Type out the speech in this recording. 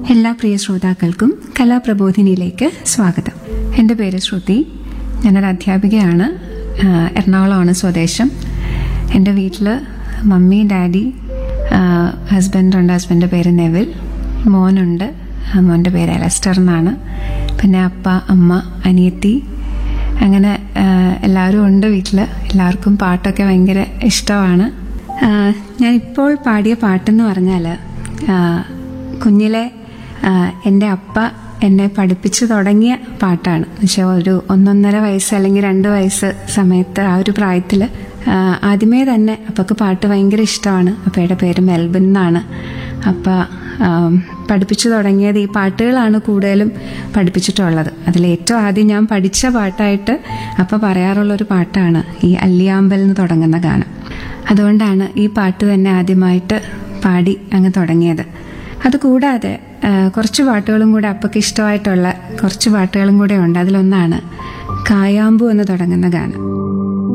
എല്ലാ പ്രിയ ശ്രോതാക്കൾക്കും കലാപ്രബോധിനിയിലേക്ക് സ്വാഗതം എൻ്റെ പേര് ശ്രുതി ഞാനൊരു അധ്യാപികയാണ് ആ, എറണാകുളമാണ് സ്വദേശം എൻ്റെ വീട്ടിൽ മമ്മി ഡാഡി ഹസ്ബൻഡ് ഉണ്ട് ഹസ്ബൻഡിൻ്റെ പേര് നെവിൽ മോനുണ്ട് ആ, മോൻ്റെ പേര് അലസ്റ്റർ എന്നാണ് പിന്നെ അപ്പ അമ്മ അനിയത്തി അങ്ങനെ ആ, എല്ലാവരും ഉണ്ട് വീട്ടിൽ എല്ലാവർക്കും പാട്ടൊക്കെ ഭയങ്കര ഇഷ്ടമാണ് ആ, ഞാനിപ്പോൾ പാടിയ പാട്ടെന്ന് പറഞ്ഞാൽ കുഞ്ഞിലെ ആ, എൻ്റെ അപ്പ എന്നെ പഠിപ്പിച്ചു തുടങ്ങിയ പാട്ടാണ് പക്ഷെ ഒരു ഒന്നൊന്നര വയസ്സ് അല്ലെങ്കിൽ രണ്ട് വയസ്സ് സമയത്ത് ആ ഒരു പ്രായത്തിൽ ആദ്യമേ തന്നെ അപ്പക്ക് പാട്ട് ഭയങ്കര ഇഷ്ടമാണ് അപ്പയുടെ പേര് മെൽബിൻ എന്നാണ് അപ്പ ആം, പഠിപ്പിച്ചു തുടങ്ങിയത് ഈ പാട്ടുകളാണ് കൂടുതലും പഠിപ്പിച്ചിട്ടുള്ളത് അതിൽ ഏറ്റവും ആദ്യം ഞാൻ പഠിച്ച പാട്ടായിട്ട് അപ്പ പറയാറുള്ള ഒരു പാട്ടാണ് ഈ അല്ലിയാമ്പൽ എന്ന് തുടങ്ങുന്ന ഗാനം അതുകൊണ്ടാണ് ഈ പാട്ട് തന്നെ ആദ്യമായിട്ട് പാടി അങ്ങ് തുടങ്ങിയത് അതുകൂടാതെ ആ, കുറച്ച് പാട്ടുകളും കൂടെ അപ്പക്ക് ഇഷ്ടമായിട്ടുള്ള കുറച്ച് പാട്ടുകളും കൂടെ ഉണ്ട് അതിലൊന്നാണ് കായാമ്പു എന്ന് തുടങ്ങുന്ന ഗാനം